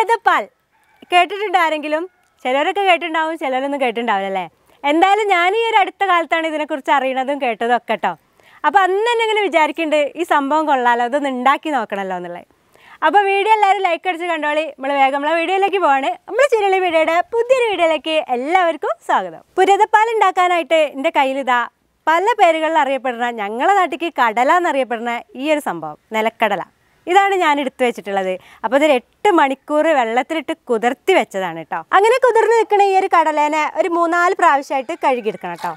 പുരതപ്പാൽ കേട്ടിട്ടുണ്ട് ആരെങ്കിലും ചിലരൊക്കെ കേട്ടിട്ടുണ്ടാവും ചിലരൊന്നും കേട്ടിട്ടുണ്ടാവില്ല അല്ലേ എന്തായാലും ഞാൻ ഈ ഒരു അടുത്ത കാലത്താണ് ഇതിനെക്കുറിച്ച് അറിയണതും കേട്ടതും ഒക്കെ കേട്ടോ അപ്പോൾ അന്ന് തന്നെ ഇങ്ങനെ വിചാരിക്കുന്നുണ്ട് ഈ സംഭവം കൊള്ളാലോ അതൊന്ന് ഉണ്ടാക്കി നോക്കണമല്ലോ എന്നുള്ളത് അപ്പോൾ വീഡിയോ എല്ലാവരും ലൈക്ക് അടിച്ച് കണ്ടോളി നമ്മൾ വേഗം നമ്മളെ വീഡിയോയിലേക്ക് പോവാണ് നമ്മൾ ചിരളി വീഡിയോയുടെ പുതിയൊരു വീഡിയോയിലേക്ക് എല്ലാവർക്കും സ്വാഗതം പുരതപ്പാൽ ഉണ്ടാക്കാനായിട്ട് എൻ്റെ കയ്യിലിതാ പല പേരുകളിൽ അറിയപ്പെടുന്ന ഞങ്ങളെ നാട്ടിലേക്ക് കടല എന്നറിയപ്പെടുന്ന ഈ ഒരു സംഭവം നിലക്കടല ഇതാണ് ഞാൻ എടുത്തു വെച്ചിട്ടുള്ളത് അപ്പോൾ ഇതൊരു എട്ട് മണിക്കൂർ വെള്ളത്തിലിട്ട് കുതിർത്തി വെച്ചതാണ് കേട്ടോ അങ്ങനെ കുതിർന്ന് നിൽക്കുന്ന ഈ ഒരു കടലേനെ ഒരു മൂന്നാല് പ്രാവശ്യമായിട്ട് കഴുകിയെടുക്കണം കേട്ടോ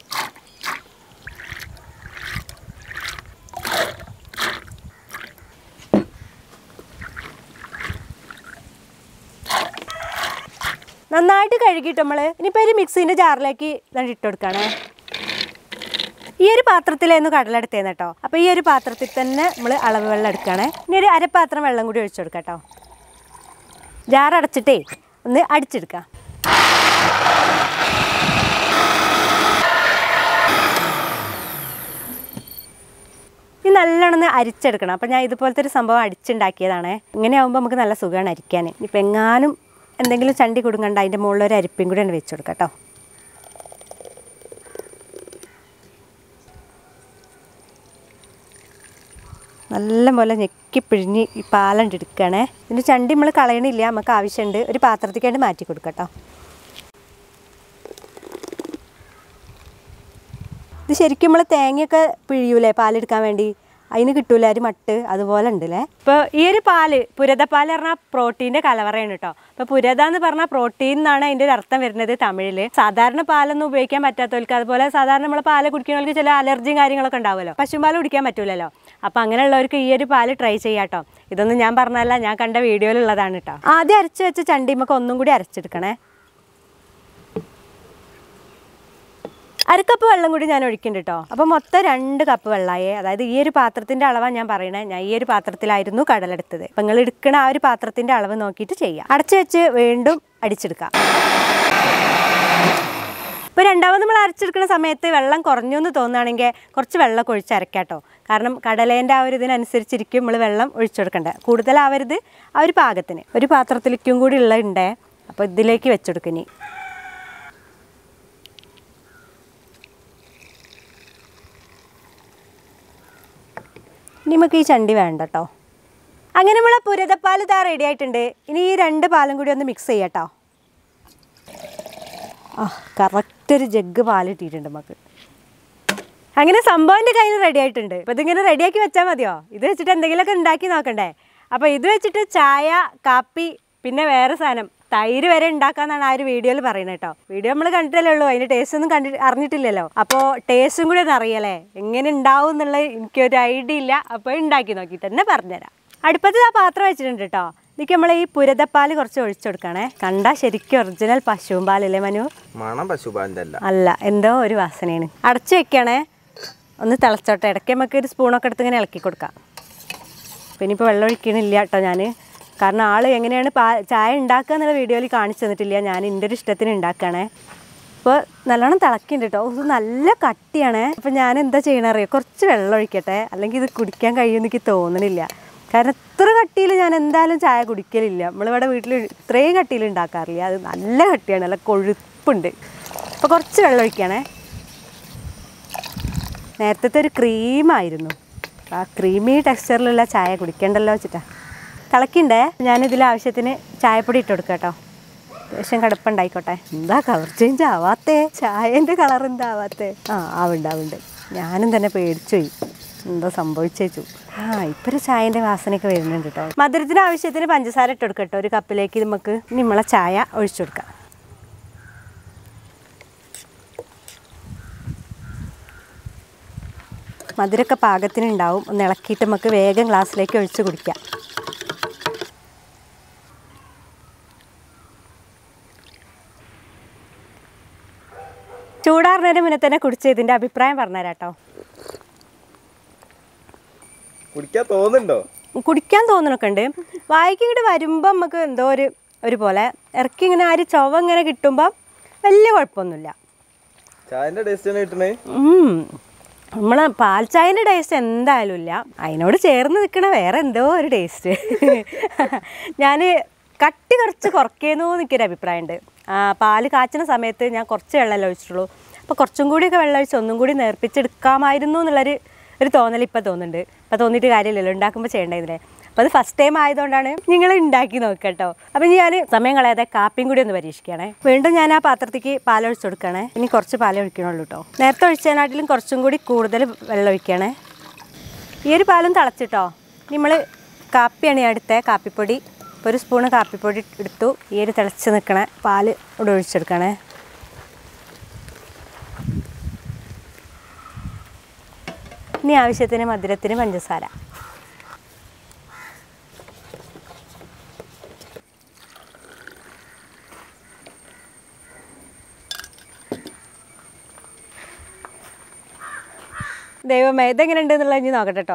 നന്നായിട്ട് കഴുകിയിട്ട് നമ്മൾ ഇനിയിപ്പോൾ ഒരു മിക്സീൻ്റെ ജാറിലേക്ക് ഇതാണ്ട് ഇട്ട് കൊടുക്കുകയാണേ ഈ ഒരു പാത്രത്തിലായിരുന്നു കടലെടുത്തേന്ന് കേട്ടോ അപ്പോൾ ഈ ഒരു പാത്രത്തിൽ തന്നെ നമ്മൾ അളവ് വെള്ളം എടുക്കുകയാണേ ഇനി ഒരു അരപ്പാത്രം വെള്ളം കൂടി ഒഴിച്ചു കൊടുക്കാം കേട്ടോ ജാർ അടച്ചിട്ടേ ഒന്ന് അടിച്ചെടുക്കാം ഇത് നല്ലോണം ഒന്ന് അരിച്ചെടുക്കണം അപ്പം ഞാൻ ഇതുപോലത്തെ ഒരു സംഭവം അടിച്ചുണ്ടാക്കിയതാണേ ഇങ്ങനെ ആകുമ്പോൾ നമുക്ക് നല്ല സുഖമാണ് അരിക്കാൻ ഇപ്പം എങ്ങാനും എന്തെങ്കിലും ചണ്ടി കൊടുക്കണ്ട അതിൻ്റെ മുകളിൽ ഒരു അരിപ്പയും കൂടി ഒന്ന് വെച്ച് കൊടുക്കാം കേട്ടോ നല്ല പോലെ ഞെക്കി പിഴിഞ്ഞ് ഈ പാലണ്ട് എടുക്കണേ ഇതിൻ്റെ ചണ്ടി നമ്മൾ കളയണില്ല നമുക്ക് ആവശ്യമുണ്ട് ഒരു പാത്രത്തേക്കാണ്ട് മാറ്റി കൊടുക്കാം കേട്ടോ ഇത് ശരിക്കും നമ്മൾ തേങ്ങയൊക്കെ പിഴിയൂലേ പാലെടുക്കാൻ വേണ്ടി അതിന് കിട്ടൂല ഒരു മട്ട് അതുപോലെ ഉണ്ടല്ലേ ഇപ്പോൾ ഈ ഒരു പാല് പുരതപ്പാൽ പറഞ്ഞാൽ പ്രോട്ടീൻ്റെ കലവറയാണ് കേട്ടോ അപ്പോൾ പുരത എന്ന് പറഞ്ഞാൽ പ്രോട്ടീൻ എന്നാണ് അതിൻ്റെ ഒരു അർത്ഥം വരുന്നത് തമിഴിൽ സാധാരണ പാലൊന്നും ഉപയോഗിക്കാൻ പറ്റാത്തവർക്ക് അതുപോലെ സാധാരണ നമ്മൾ പാല് കുടിക്കുന്നവർക്ക് ചില അലർജിയും കാര്യങ്ങളൊക്കെ ഉണ്ടാവുമല്ലോ പശുപാൽ കുടിക്കാൻ പറ്റൂലല്ലോ അപ്പോൾ അങ്ങനെയുള്ളവർക്ക് ഈ ഒരു പാല് ട്രൈ ചെയ്യാം കേട്ടോ ഇതൊന്നും ഞാൻ പറഞ്ഞല്ല ഞാൻ കണ്ട വീഡിയോയിലുള്ളതാണ് കേട്ടോ ആദ്യം അരച്ച് വെച്ച ചണ്ടിമൊക്കെ ഒന്നും കൂടി അരച്ചെടുക്കണേ അരക്കപ്പ് വെള്ളം കൂടി ഞാൻ ഒഴിക്കുന്നുണ്ട് കേട്ടോ അപ്പോൾ മൊത്തം രണ്ട് കപ്പ് വെള്ളമായേ അതായത് ഈ ഒരു പാത്രത്തിൻ്റെ അളവാണ് ഞാൻ പറയണേ ഞാൻ ഈ ഒരു പാത്രത്തിലായിരുന്നു കടലെടുത്തത് അപ്പം നിങ്ങൾ എടുക്കണ ആ ഒരു പാത്രത്തിൻ്റെ അളവ് നോക്കിയിട്ട് ചെയ്യാം അടച്ചു വെച്ച് വീണ്ടും അടിച്ചെടുക്കാം ഇപ്പോൾ രണ്ടാമത് നമ്മൾ അരച്ചെടുക്കുന്ന സമയത്ത് വെള്ളം കുറഞ്ഞു എന്ന് തോന്നുകയാണെങ്കിൽ കുറച്ച് വെള്ളം ഒഴിച്ച് അരക്കാട്ടോ കാരണം കടലേൻ്റെ ആ ഒരു ഇതിനനുസരിച്ചിരിക്കും നമ്മൾ വെള്ളം ഒഴിച്ചെടുക്കേണ്ടത് കൂടുതലാവരുത് ആ ഒരു പാകത്തിന് ഒരു പാത്രത്തിലേക്കും കൂടി ഉള്ളതുണ്ടേ അപ്പോൾ ഇതിലേക്ക് വെച്ചെടുക്കിനി ഇനി നമുക്ക് ഈ ചണ്ടി വേണ്ട കേട്ടോ അങ്ങനെ നമ്മളെ പുരതപ്പാൽ ഇതാ റെഡി ആയിട്ടുണ്ട് ഇനി ഈ രണ്ട് പാലും കൂടി ഒന്ന് മിക്സ് ചെയ്യാട്ടോ ആ കറക്റ്റ് ഒരു ജഗ് പാൽ ഇട്ടിട്ടുണ്ട് നമുക്ക് അങ്ങനെ സംഭവം എൻ്റെ കയ്യിൽ റെഡി ആയിട്ടുണ്ട് അപ്പോൾ ഇതിങ്ങനെ റെഡിയാക്കി വെച്ചാൽ മതിയോ ഇത് വെച്ചിട്ട് എന്തെങ്കിലുമൊക്കെ ഉണ്ടാക്കി നോക്കണ്ടേ അപ്പോൾ ഇത് വെച്ചിട്ട് ചായ കാപ്പി പിന്നെ വേറെ സാധനം തൈര് വരെ ഉണ്ടാക്കാന്നാണ് ആ ഒരു വീഡിയോയിൽ പറയുന്നത് കേട്ടോ വീഡിയോ നമ്മൾ കണ്ടിട്ടല്ലേ ഉള്ളൂ അതിൻ്റെ ടേസ്റ്റ് ഒന്നും കണ്ടി അറിഞ്ഞിട്ടില്ലല്ലോ അപ്പോൾ ടേസ്റ്റും കൂടി ഒന്ന് അറിയല്ലേ എങ്ങനെ ഉണ്ടാവും എന്നുള്ളത് എനിക്കൊരു ഐഡിയ ഇല്ല അപ്പോൾ ഉണ്ടാക്കി നോക്കിയിട്ട് തന്നെ പറഞ്ഞുതരാം അടുപ്പത്ത് ആ പാത്രം വെച്ചിട്ടുണ്ട് കേട്ടോ ഇതിക്ക് നമ്മൾ ഈ പുരതപ്പാൽ കുറച്ച് ഒഴിച്ചു കൊടുക്കണേ കണ്ടാൽ ശരിക്കും ഒറിജിനൽ പശുവും പാലല്ലേ മനു മണം പശുപാലിൻ്റെ അല്ല അല്ല എന്തോ ഒരു വാസനയാണ് അടച്ചു വെക്കണേ ഒന്ന് തിളച്ചോട്ടെ ഇടയ്ക്ക് നമുക്ക് ഒരു സ്പൂണൊക്കെ എടുത്ത് ഇങ്ങനെ ഇളക്കി കൊടുക്കാം പിന്നെ ഇപ്പോൾ വെള്ളം ഒഴിക്കണില്ല കേട്ടോ ഞാൻ കാരണം ആൾ എങ്ങനെയാണ് പാ ചായ ഉണ്ടാക്കുക എന്നുള്ള വീഡിയോയിൽ കാണിച്ചു തന്നിട്ടില്ല ഞാൻ എൻ്റെ ഒരു ഇഷ്ടത്തിന് ഉണ്ടാക്കുകയാണേ ഇപ്പോൾ നല്ലോണം തിളക്കുന്നുണ്ട് കേട്ടോ ഇത് നല്ല കട്ടിയാണ് അപ്പോൾ ഞാൻ എന്താ ചെയ്യണറിയോ കുറച്ച് വെള്ളം ഒഴിക്കട്ടെ അല്ലെങ്കിൽ ഇത് കുടിക്കാൻ കഴിയുമെന്ന് എനിക്ക് തോന്നണില്ല കാരണം ഇത്ര കട്ടിയിൽ ഞാൻ എന്തായാലും ചായ കുടിക്കലില്ല നമ്മളിവിടെ വീട്ടിൽ ഇത്രയും കട്ടിയിൽ ഉണ്ടാക്കാറില്ല അത് നല്ല കട്ടിയാണ് നല്ല കൊഴുപ്പുണ്ട് അപ്പോൾ കുറച്ച് വെള്ളം ഒഴിക്കണേ നേരത്തെ ഒരു ക്രീമായിരുന്നു ആ ക്രീമി ടെക്സ്ചറിലുള്ള ചായ കുടിക്കണ്ടല്ലോ വെച്ചിട്ടാ തിളക്കിണ്ടേ ഞാനിതിൽ ആവശ്യത്തിന് ചായപ്പൊടി ഇട്ട് കൊടുക്കാം കേട്ടോ അത്യാവശ്യം കടുപ്പുണ്ടായിക്കോട്ടെ എന്താ കളർ ചേഞ്ച് ആവാത്തേ ചായൻ്റെ കളർ എന്താ ആവാത്തേ ആ ആവുണ്ട് ആവുണ്ട് ഞാനും തന്നെ പേടിച്ചു പോയി എന്തോ സംഭവിച്ചേച്ചു ആ ഇപ്പം ഒരു ചായൻ്റെ വാസനയൊക്കെ വരുന്നുണ്ട് കേട്ടോ മധുരത്തിന് ആവശ്യത്തിന് പഞ്ചസാര ഇട്ട് കൊടുക്കാം കേട്ടോ ഒരു കപ്പിലേക്ക് നമുക്ക് നമ്മളെ ചായ ഒഴിച്ചു കൊടുക്കാം മധുരമൊക്കെ പാകത്തിനുണ്ടാവും ഒന്ന് ഇളക്കിയിട്ട് നമുക്ക് വേഗം ഗ്ലാസ്സിലേക്ക് ഒഴിച്ച് കുടിക്കാം ചൂടാറുന്നതിന് മുന്നേ തന്നെ കുടിച്ച് ഇതിൻ്റെ അഭിപ്രായം പറഞ്ഞുതരാം കേട്ടോ കുടിക്കാൻ തോന്നുന്നുണ്ടോ കുടിക്കാൻ തോന്നണൊക്കെ ഉണ്ട് വായിക്ക് ഇങ്ങോട്ട് വരുമ്പോൾ നമുക്ക് എന്തോ ഒരു ഒരു പോലെ ഇറക്കി ഇങ്ങനെ ആ ഒരു ചൊവ ഇങ്ങനെ കിട്ടുമ്പോൾ വലിയ കുഴപ്പമൊന്നുമില്ല ചായന്റെ ടേസ്റ്റ് തന്നെ കിട്ടണേ നമ്മൾ പാൽ ചായൻ്റെ ടേസ്റ്റ് എന്തായാലും ഇല്ല അതിനോട് ചേർന്ന് നിൽക്കണ വേറെ എന്തോ ഒരു ടേസ്റ്റ് ഞാൻ കട്ടി കുറച്ച് കുറയ്ക്കുന്നു എനിക്കൊരു അഭിപ്രായമുണ്ട് ആ, പാല് കാച്ചുന്ന സമയത്ത് ഞാൻ കുറച്ച് വെള്ളമല്ലേ ഒഴിച്ചിട്ടുള്ളൂ അപ്പോൾ കുറച്ചും കൂടിയൊക്കെ വെള്ളം ഒഴിച്ച് ഒന്നും കൂടി നേർപ്പിച്ചെടുക്കാമായിരുന്നു എന്നുള്ളൊരു ഒരു തോന്നൽ ഇപ്പോൾ തോന്നുന്നുണ്ട് ഇപ്പോൾ തോന്നിയിട്ട് കാര്യമില്ലല്ലോ ഉണ്ടാക്കുമ്പോൾ ചെയ്യേണ്ടതിനെ അപ്പോൾ അത് ഫസ്റ്റ് ടൈം ആയതുകൊണ്ടാണ് നിങ്ങൾ ഉണ്ടാക്കി നോക്കട്ടോ അപ്പോൾ ഇനി ഞാൻ സമയം കളയാതെ കാപ്പിയും കൂടി ഒന്ന് പരീക്ഷിക്കണേ വീണ്ടും ഞാൻ ആ പാത്രത്തേക്ക് പാലൊഴിച്ച് കൊടുക്കണേ ഇനി കുറച്ച് പാലേ ഒഴിക്കണുള്ളൂ കേട്ടോ നേരത്തെ ഒഴിച്ചതിനാട്ടിലും കുറച്ചും കൂടി കൂടുതൽ വെള്ളം ഒഴിക്കണേ ഈ ഒരു പാലും തിളച്ചിട്ടോ നമ്മൾ കാപ്പിയാണ് ഞാൻ എടുത്തത് കാപ്പിപ്പൊടി ഒരു സ്പൂണ് കാപ്പിപ്പൊടി എടുത്തു ഈ ഒരു തിളച്ച് നിൽക്കണ പാല് ഇവിടെ ഒഴിച്ചെടുക്കണേ ഇനി ആവശ്യത്തിന് മധുരത്തിന് പഞ്ചസാര ദൈവമേ ഇതെങ്ങനെ ഉണ്ട് എന്നുള്ളത് ഇനി നോക്കട്ടെ കേട്ടോ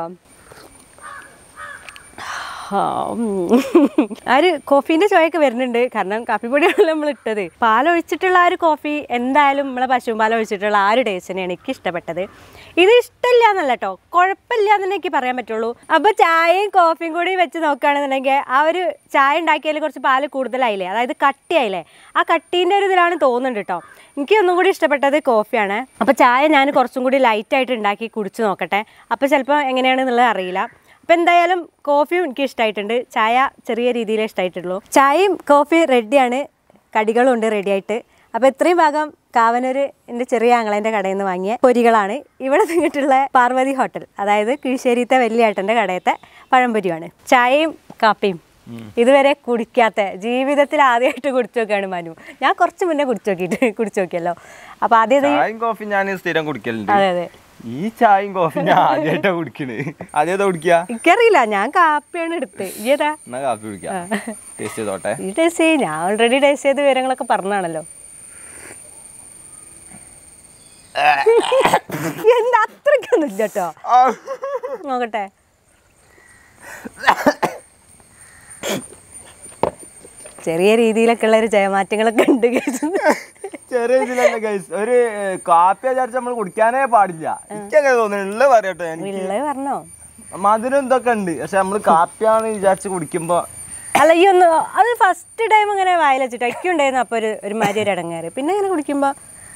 ആ, ഉം. ആ ഒരു കോഫീൻ്റെ ചോയൊക്കെ വരുന്നുണ്ട് കാരണം കാപ്പിപ്പൊടിയാണല്ലോ നമ്മൾ ഇട്ടത് പാലൊഴിച്ചിട്ടുള്ള ആ ഒരു കോഫി എന്തായാലും നമ്മളെ പശുവും പാൽ ഒഴിച്ചിട്ടുള്ള ആ ഒരു ടേസ്റ്റ് തന്നെയാണ് എനിക്ക് ഇഷ്ടപ്പെട്ടത് ഇത് ഇഷ്ടമില്ല എന്നല്ല കേട്ടോ കുഴപ്പമില്ല എന്ന് എനിക്ക് പറയാൻ പറ്റുള്ളൂ അപ്പോൾ ചായയും കോഫിയും കൂടി വെച്ച് നോക്കുകയാണെന്നുണ്ടെങ്കിൽ ആ ഒരു ചായ ഉണ്ടാക്കിയതിൽ കുറച്ച് പാല് കൂടുതലായില്ലേ അതായത് കട്ടിയായില്ലേ ആ കട്ടീൻ്റെ ഒരു ഇതിലാണ് തോന്നുന്നുണ്ട് കേട്ടോ എനിക്ക് ഒന്നും കൂടി ഇഷ്ടപ്പെട്ടത് കോഫിയാണ് അപ്പോൾ ചായ ഞാൻ കുറച്ചും കൂടി ലൈറ്റായിട്ട് ഉണ്ടാക്കി കുടിച്ച് നോക്കട്ടെ അപ്പോൾ ചിലപ്പോൾ എങ്ങനെയാണെന്നുള്ളത് അറിയില്ല അപ്പം എന്തായാലും കോഫിയും എനിക്ക് ഇഷ്ടമായിട്ടുണ്ട് ചായ ചെറിയ രീതിയിലേ ഇഷ്ടമായിട്ടുള്ളൂ ചായയും കോഫി റെഡിയാണ് കടികളും ഉണ്ട് റെഡിയായിട്ട് അപ്പോൾ ഇത്രയും ഭാഗം കാവനൂർ എൻ്റെ ചെറിയ ആങ്ങളേൻ്റെ കടയിൽ നിന്ന് വാങ്ങിയ പൊരികളാണ് ഇവിടെ നിന്നിട്ടുള്ള പാർവതി ഹോട്ടൽ അതായത് കീഴ്ശ്ശേരിത്തെ വലിയ ഏട്ടൻ്റെ കടയത്തെ പഴംപൊരിയാണ് ചായയും കാപ്പിയും ഇതുവരെ കുടിക്കാത്ത ജീവിതത്തിൽ ആദ്യമായിട്ട് കുടിച്ചു നോക്കിയാണ് മനു ഞാൻ കുറച്ച് മുന്നേ കുടിച്ചു നോക്കിയിട്ട് കുടിച്ചു നോക്കിയല്ലോ അപ്പോൾ ആദ്യം ഇത് ചായയും കോഫി ഞാൻ സ്ഥിരം കുടിക്കലുണ്ട് അതെ അതെ ഈ ചായയും കോഫി ഞാൻ ആദ്യമായിട്ടാ കുടിക്കണേ ആദ്യമായിട്ടാ കുടിക്കുക എനിക്കറിയില്ല ഞാൻ കാപ്പിയാണ് എടുത്തത് ഈ ഏതാ എന്നാ കാപ്പി കുടിക്കാം ടേസ്റ്റ് ചെയ്തോട്ടെ ഈ ടേസ്റ്റ് ചെയ്ത് ഞാൻ ഓൾറെഡി ടേസ്റ്റ് ചെയ്ത വിവരങ്ങളൊക്കെ പറഞ്ഞാണല്ലോ എന്താ അത്രയ്ക്കൊന്നും ഇല്ല കേട്ടോ നോക്കട്ടെ ചെറിയ രീതിയിലൊക്കെ ഉള്ള ഒരു ജയമാറ്റങ്ങളൊക്കെ ഉണ്ട് guys. ചെറിയ ഇതിലല്ല ഗൈസ് ഒരു ഏർ, കാപ്പി വിചാരിച്ച് നമ്മൾ കുടിക്കാനേ പാടില്ല എനിക്കങ്ങനെ തോന്നുന്നു ഉള്ള പറയട്ടെ എനിക്ക് ഉള്ളത് പറഞ്ഞോ മധുരം ഇതൊക്കെ ഉണ്ട് പക്ഷെ നമ്മൾ കാപ്പിയാണ് വിചാരിച്ച് കുടിക്കുമ്പോ അല്ല ഈ ഒന്ന് അത് ഫസ്റ്റ് ടൈം ഇങ്ങനെ വായിൽ വെച്ചിട്ട് ഒക്കെ ഉണ്ടായിരുന്നു അപ്പോൾ ഒരു ഒരു മാതിരി ഒരു ഇടങ്ങേറ് പിന്നെ ഇങ്ങനെ കുടിക്കുമ്പോൾ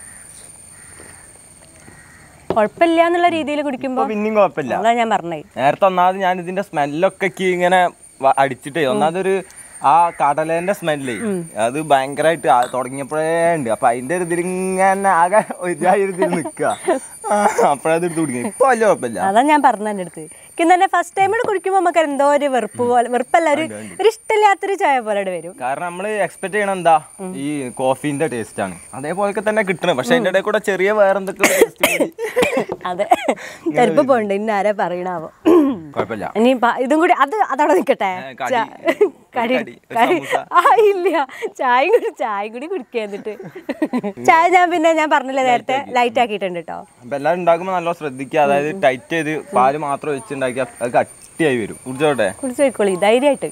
കുഴപ്പമില്ല എന്നുള്ള രീതിയിൽ ഇപ്പൊ കുടിക്കുമ്പോൾ പിന്നെയും കുഴപ്പമില്ല അതാ ഞാൻ പറഞ്ഞത് നേരത്തെ ഒന്നാമത് ഞാൻ ഇതിന്റെ സ്മെല്ലൊക്കെ എനിക്ക് ഇങ്ങനെ വ- അടിച്ചിട്ടേ ഒന്നാമതൊരു ആ കടലേന്റെ സ്മെല്ലേ അത് ഭയങ്കരമായിട്ട് തുടങ്ങിയപ്പോഴേ ഉണ്ട് അപ്പൊ അതിന്റെ ഒരു ഇതിലിങ്ങനെ ആകെ ഒരു ഇതിൽ നിക്കുക അപ്പോഴത് എടുത്ത് കുടിക്കും ഇപ്പൊ വലിയ കുഴപ്പമില്ല അതാ ഞാൻ പറഞ്ഞു എൻ്റെ അടുത്ത് എനിക്ക് തന്നെ ഫസ്റ്റ് ടൈം കുടിക്കുമ്പോൾ നമുക്ക് എന്തോ ഒരു വെറുപ്പ് പോലെ വെറുപ്പല്ല ഒരു ഒരു ഇഷ്ടമില്ലാത്തൊരു ചായ പോലെ ഇവിടെ വരും കാരണം നമ്മൾ എക്സ്പെക്ട് ചെയ്യണം എന്താ ഈ കോഫീന്റെ ടേസ്റ്റ് ആണ് അതേപോലൊക്കെ തന്നെ കിട്ടണം പക്ഷെ അതിന്റെ ഇടയിൽ കൂടെ ചെറിയ വേറെന്തൊക്കെ taste കൂടി. അതെ ചിലപ്പോൾ പോണ്ട് ഇന്ന ആരാ പറയണാവോ കുഴപ്പമില്ല ഇനി പ- ഇതും കൂടി അത് അതവിടെ നിൽക്കട്ടെ ഏ, കടി. ചാ- കടി കടി, ഒരു കടി സമൂസ. ആ ഇല്ല ചായയും കൂടി ചായയും കൂടി കുടിക്കുക എന്നിട്ട് ചായ ഞാൻ പിന്നെ ഞാൻ പറഞ്ഞില്ലേ നേരത്തെ ലൈറ്റ് ആക്കിയിട്ടുണ്ട് കേട്ടോ അപ്പൊ എല്ലാവരും ഉണ്ടാക്കുമ്പോൾ നല്ല ശ്രദ്ധിക്കുക അതായത് ടൈറ്റ് ചെയ്ത് പാല് മാത്രം വെച്ചുണ്ടാക്കിയാൽ അത് കട്ടിയായി വരും കുടിച്ചോട്ടെ കുടിച്ച് പോയിക്കോളി ധൈര്യമായിട്ട്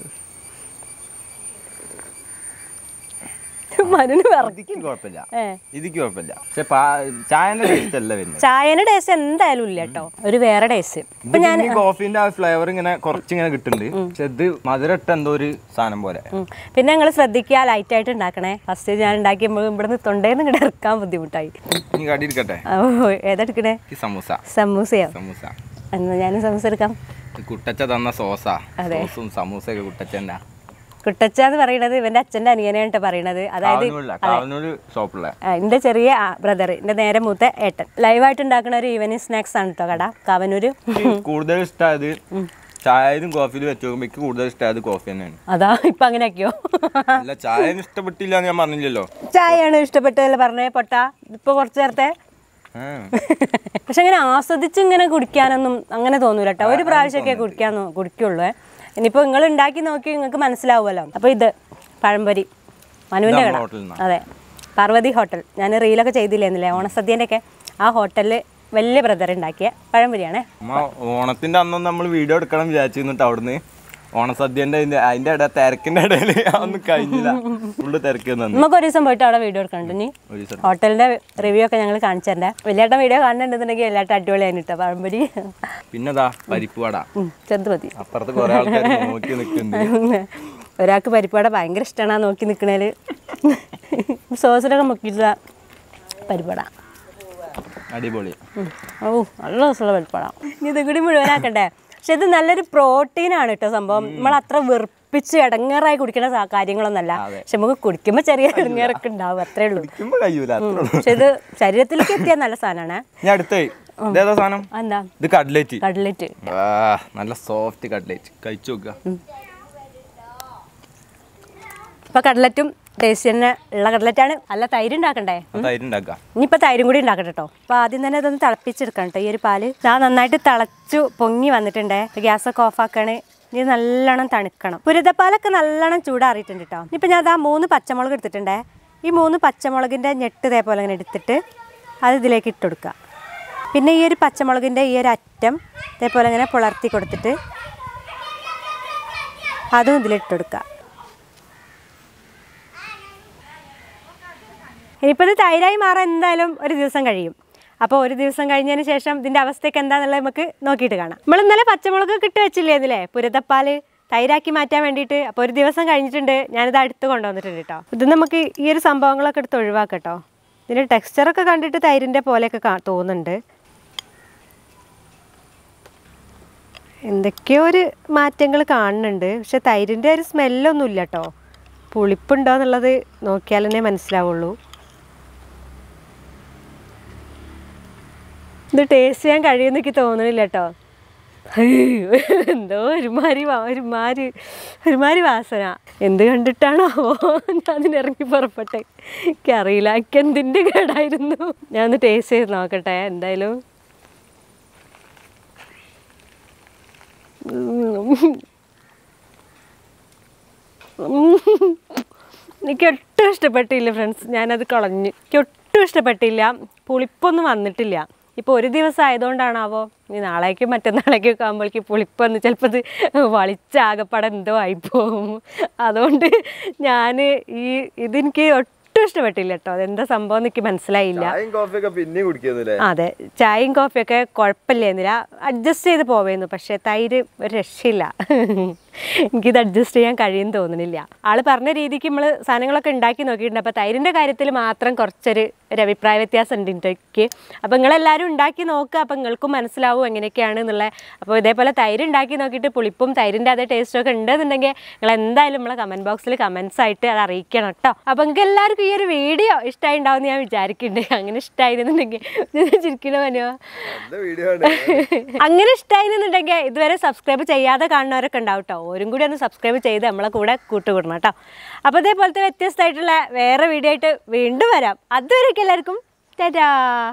മനുന് വിറ ഇതിക്ക് കുഴപ്പമില്ല ഏ ഇതിക്ക് കുഴപ്പമില്ല പക്ഷെ പാ- ചായന്റെ ടേസ്റ്റ് അല്ല വരുന്നത് ചായയുടെ ടേസ്റ്റ് എന്തായാലും ഇല്ല കേട്ടോ ഒരു വേറെ ടേസ്റ്റ് ഇപ്പൊ ഞാൻ കോഫീന്റെ ആ ഫ്ലേവർ ഇങ്ങനെ കുറച്ചിങ്ങനെ കിട്ടുന്നുണ്ട് പക്ഷെ ഇത് മധുരട്ട എന്തോ ഒരു സാധനം പോലെ ഉം. പിന്നെ നിങ്ങൾ ശ്രദ്ധിക്കുക ലൈറ്റ് ആയിട്ട് ഉണ്ടാക്കണേ ഫസ്റ്റ് ഞാൻ ഉണ്ടാക്കിയപ്പോൾ ഇവിടെ നിന്ന് തൊണ്ടേന്ന് ഇങ്ങോട്ട് ഇറക്കാൻ ബുദ്ധിമുട്ടായി ഇനി കടി എടുക്കട്ടെ ഓ ഏതെടുക്കണേ ഈ സമൂസ സമൂസയോ സമൂസ എന്നാ ഞാനും സമൂസ എടുക്കാം ഇത് കുട്ടച്ച തന്ന സോസാ അതെ. സോസും സമൂസയൊക്കെ കുട്ടച്ചന്റെ കുട്ടച്ച എന്ന് പറയണത് ഇവന്റെ അച്ഛന്റെ അനിയനെയാണ് ട്ടോ പറയണത് അതായത് കാവനൂരില്ല കാവനൂര് ഷോപ്പുള്ള ആ, എൻ്റെ ചെറിയ ബ്രദർ എൻ്റെ നേരെ മൂത്ത ഏട്ടൻ ലൈവായിട്ട് ഉണ്ടാക്കുന്ന ഒരു ഈവനിങ് സ്നാക്സ് ആണ് കേട്ടോ കട കാവനൂര് കൂടുതൽ ഇഷ്ടമായത് ചായയിലും കോഫിയിലും വെച്ച് നോക്കുമ്പോൾ എനിക്ക് കൂടുതൽ ഇഷ്ടമായത് കോഫി തന്നെയാണ് അതാ ഇപ്പൊ അങ്ങനെയൊക്കെയോ അല്ല ചായ ഇഷ്ടപ്പെട്ടില്ല എന്ന് ഞാൻ പറഞ്ഞില്ലല്ലോ ചായയാണ് ഇഷ്ടപ്പെട്ടതല്ലേ പറഞ്ഞേ പൊട്ട ഇപ്പൊ കുറച്ച് നേരത്തെ ആ. പക്ഷെ അങ്ങനെ ആസ്വദിച്ച് ഇങ്ങനെ കുടിക്കാനൊന്നും അങ്ങനെ തോന്നൂല കേട്ടോ ഒരു പ്രാവശ്യമൊക്കെ കുടിക്കാൻ നോ- കുടിക്കുള്ളൂ ഇനിയിപ്പോൾ നിങ്ങൾ ഉണ്ടാക്കി നോക്കി നിങ്ങൾക്ക് മനസ്സിലാവുമല്ലോ അപ്പോൾ ഇത് പഴംപൊരി മനുവിൻ്റെ ഇത് കട നമ്മുടെ ഹോട്ടലിൽ നിന്നാ? അതെ പാർവതി ഹോട്ടൽ ഞാൻ റീലൊക്കെ ചെയ്തില്ലായിരുന്നില്ലേ ഓണസദ്യേൻ്റെ ഒക്കെ ആ ഹോട്ടലിൽ വലിയ ബ്രദർ ഉണ്ടാക്കിയ പഴംപൊരിയാണേ അമ്മ ഓണത്തിന്റെ അന്നും നമ്മൾ വീഡിയോ എടുക്കണം വിചാരിച്ചിരുന്നിട്ട് അവിടുന്ന് ഓണസദ്യന്റെ അതിന്റെ അതിന്റെ ഇട തിരക്കിന്റെ ഇടയിൽ ഒന്നും കഴിഞ്ഞില്ല ഫുള്ള് തിരക്ക് തന്നു നമുക്ക് ഒരു ദിവസം പോയിട്ട് അവിടെ വീഡിയോ എടുക്കണ്ട ഇനി ഒരു ദിവസം ഹോട്ടലിൻ്റെ റിവ്യൂ ഒക്കെ ഞങ്ങൾ കാണിച്ചു തരണ്ടേ വലിയേട്ടൻ വീഡിയോ കാണുന്നുണ്ടെന്നുണ്ടെങ്കിൽ എല്ലാട്ടും അടിപൊളിയാണ് കേട്ടോ പഴംപൊരി പിന്നെതാ പരിപ്പ് വട ഉം, ചെറുത് മതി അപ്പുറത്ത് കുറെ ആൾക്കാർ നോക്കി നിൽക്കുന്നുണ്ട് ഒരാൾക്ക് പരിപ്പാട ഭയങ്കര ഇഷ്ടമാണ് നോക്കി നിൽക്കണേൽ സോസിലൊക്കെ മുക്കിയിട്ടുള്ള പരിപ്പാട അടിപൊളി ഉം. ഓ നല്ല രസമുള്ള പരിപ്പാട ഇനി ഇതും കൂടി മുഴുവനാക്കണ്ടേ പക്ഷെ ഇത് നല്ലൊരു പ്രോട്ടീനാണ് കേട്ടോ സംഭവം നമ്മൾ അത്ര വെറുപ്പിച്ച് ഇടങ്ങേറായി കുടിക്കുന്ന സാ- കാര്യങ്ങളൊന്നല്ല പക്ഷെ നമുക്ക് കുടിക്കുമ്പോൾ ചെറിയ ഇടങ്ങേറൊക്കെ ഉണ്ടാവും അത്രേ ഉള്ളൂ ഇരിക്കുമ്പോ കഴിയൂല അത്രേ ഉള്ളൂ പക്ഷെ ഇത് ശരീരത്തിലേക്ക് എത്തിയാൽ നല്ല സാധനമാണ് ഞാൻ അടുത്തേ ഇതേതാ സാധനം എന്താ ഇത് കട്ലേറ്റ് കട്ലറ്റ് ആ നല്ല സോഫ്റ്റ് കട്ലേറ്റ് കഴിച്ചു നോക്കുക ഇപ്പൊ കട്ലറ്റും ടേസ്റ്റ് തന്നെ ഉള്ള കട്ലറ്റാണ് നല്ല തൈര് ഉണ്ടാക്കണ്ടേ തൈര് ഉണ്ടാക്കാം ഇനിയിപ്പോൾ തൈരും കൂടി ഉണ്ടാക്കട്ടെ കേട്ടോ അപ്പോൾ ആദ്യം തന്നെ ഇതൊന്ന് തിളപ്പിച്ചെടുക്കണം കേട്ടോ ഈ ഒരു പാല് ഞാൻ നന്നായിട്ട് തിളച്ചു പൊങ്ങി വന്നിട്ടുണ്ടേ ഗ്യാസൊക്കെ ഓഫാക്കാണ് ഇനി നല്ലോണം തണുക്കണം പുരിതപ്പാലൊക്കെ നല്ലോണം ചൂടാറിയിട്ടുണ്ട് കേട്ടോ ഇനിയിപ്പോൾ ഞാൻ അതാ മൂന്ന് പച്ചമുളക് എടുത്തിട്ടുണ്ടേ ഈ മൂന്ന് പച്ചമുളകിൻ്റെ ഞെട്ട് ഇതേപോലെ ഇങ്ങനെ എടുത്തിട്ട് അത് ഇതിലേക്ക് ഇട്ട് കൊടുക്കുക പിന്നെ ഈ ഒരു പച്ചമുളകിൻ്റെ ഈ ഒരു അറ്റം ഇതേപോലെ ഇങ്ങനെ പുലർത്തി കൊടുത്തിട്ട് അതും ഇതിലിട്ട് കൊടുക്കുക ഇനിയിപ്പോൾ ഇത് തൈരായി മാറാൻ എന്തായാലും ഒരു ദിവസം കഴിയും അപ്പോൾ ഒരു ദിവസം കഴിഞ്ഞതിന് ശേഷം ഇതിൻ്റെ അവസ്ഥയൊക്കെ എന്താണെന്നുള്ളത് നമുക്ക് നോക്കിയിട്ട് കാണാം നമ്മൾ ഇന്നലെ പച്ചമുളക് കിട്ടി വെച്ചില്ലേ ഇതിലെ പുരതപ്പാൽ തൈരാക്കി മാറ്റാൻ വേണ്ടിയിട്ട് അപ്പോൾ ഒരു ദിവസം കഴിഞ്ഞിട്ടുണ്ട് ഞാനിത് അടുത്ത് കൊണ്ടുവന്നിട്ടുണ്ട് കേട്ടോ ഇത് നമുക്ക് ഈ ഒരു സംഭവങ്ങളൊക്കെ എടുത്ത് ഒഴിവാക്കാം കേട്ടോ ഇതിൻ്റെ ടെക്സ്ചറൊക്കെ കണ്ടിട്ട് തൈരിൻ്റെ പോലെയൊക്കെ കാ തോന്നുന്നുണ്ട് എന്തൊക്കെയോ ഒരു മാറ്റങ്ങൾ കാണുന്നുണ്ട് പക്ഷെ തൈരിൻ്റെ ഒരു സ്മെല്ലൊന്നും ഇല്ല കേട്ടോ പുളിപ്പുണ്ടോ എന്നുള്ളത് നോക്കിയാൽ തന്നെ മനസ്സിലാവുള്ളൂ ഇത് ടേസ്റ്റ് ചെയ്യാൻ കഴിയുമെന്ന് എനിക്ക് തോന്നണില്ല കേട്ടോ എന്തോ ഒരുമാതിരി വാ- ഒരുമാതിരി ഒരുമാതിരി വാസന എന്ത് കണ്ടിട്ടാണോ ഞാൻ അതിനിറങ്ങി പുറപ്പെട്ടെ എനിക്കറിയില്ല എനിക്ക് എന്തിൻ്റെ കേടായിരുന്നു ഞാൻ ഒന്ന് ടേസ്റ്റ് ചെയ്ത് നോക്കട്ടെ എന്തായാലും എനിക്ക് ഒട്ടും ഇഷ്ടപ്പെട്ടില്ല ഫ്രണ്ട്സ് ഞാനത് കളഞ്ഞു എനിക്ക് ഒട്ടും ഇഷ്ടപ്പെട്ടില്ല പുളിപ്പൊന്നും വന്നിട്ടില്ല ഇപ്പോൾ ഒരു ദിവസം ആയതുകൊണ്ടാണാവോ ഇനി നാളേക്കും മറ്റന്നാളേക്കും ഒക്കെ ആകുമ്പോഴേക്ക് പുളിപ്പൊന്ന് ചിലപ്പോൾ ഇത് വളിച്ചാകപ്പാടെ എന്തോ ആയിപ്പോവും അതുകൊണ്ട് ഞാൻ ഈ ഇതെനിക്ക് ഒട്ടും ഇഷ്ടപ്പെട്ടില്ല കേട്ടോ അതെന്താ സംഭവം എന്ന് എനിക്ക് മനസ്സിലായില്ല ചായയും കോഫിയൊക്കെ പിന്നെയും കുടിക്കുന്നില്ലേ അതെ ചായയും കോഫിയൊക്കെ കുഴപ്പമില്ലായിരുന്നില്ല അഡ്ജസ്റ്റ് ചെയ്ത് പോവേന്നു പക്ഷേ തൈര് ഒരു രക്ഷയില്ല എനിക്കിത് അഡ്ജസ്റ്റ് ചെയ്യാൻ കഴിയും തോന്നുന്നില്ല ആള് പറഞ്ഞ രീതിക്ക് നമ്മൾ സാധനങ്ങളൊക്കെ ഉണ്ടാക്കി നോക്കിയിട്ടുണ്ട് അപ്പോൾ തൈരിൻ്റെ കാര്യത്തിൽ മാത്രം കുറച്ചൊരു ഒരു അഭിപ്രായ വ്യത്യാസം ഉണ്ട് എനിക്ക് അപ്പോൾ നിങ്ങളെല്ലാവരും ഉണ്ടാക്കി നോക്കുക അപ്പോൾ നിങ്ങൾക്കും മനസ്സിലാവും എങ്ങനെയൊക്കെയാണ് എന്നുള്ളത് അപ്പോൾ ഇതേപോലെ തൈര് ഉണ്ടാക്കി നോക്കിയിട്ട് പുളിപ്പും തൈരിൻ്റെ അതേ ടേസ്റ്റും ഒക്കെ ഉണ്ടെന്നുണ്ടെങ്കിൽ നിങ്ങൾ എന്തായാലും നമ്മളെ കമൻറ്റ് ബോക്സിൽ കമൻസ് ആയിട്ട് അത് അറിയിക്കണം കേട്ടോ അപ്പോൾ നിങ്ങൾക്ക് എല്ലാവർക്കും ഈ ഒരു വീഡിയോ ഇഷ്ടമായി ഉണ്ടാവും ഞാൻ വിചാരിക്കുന്നുണ്ട് അങ്ങനെ ഇഷ്ടമായിരുന്നുണ്ടെങ്കിൽ ചിരിക്കണ മനോ നല്ല വീഡിയോ അങ്ങനെ ഇഷ്ടമായിരുന്നുണ്ടെങ്കിൽ ഇതുവരെ സബ്സ്ക്രൈബ് ചെയ്യാതെ കാണുന്നവരൊക്കെ ഉണ്ടാവും കേട്ടോ ഓരും കൂടി ഒന്ന് സബ്സ്ക്രൈബ് ചെയ്ത് നമ്മളെ കൂടെ കൂട്ടുകൂടണം കേട്ടോ അപ്പോൾ ഇതേപോലത്തെ വ്യത്യസ്തമായിട്ടുള്ള വേറെ വീഡിയോ ആയിട്ട് വീണ്ടും വരാം അതുവരെയൊക്കെ എല്ലാവർക്കും ടാറ്റാ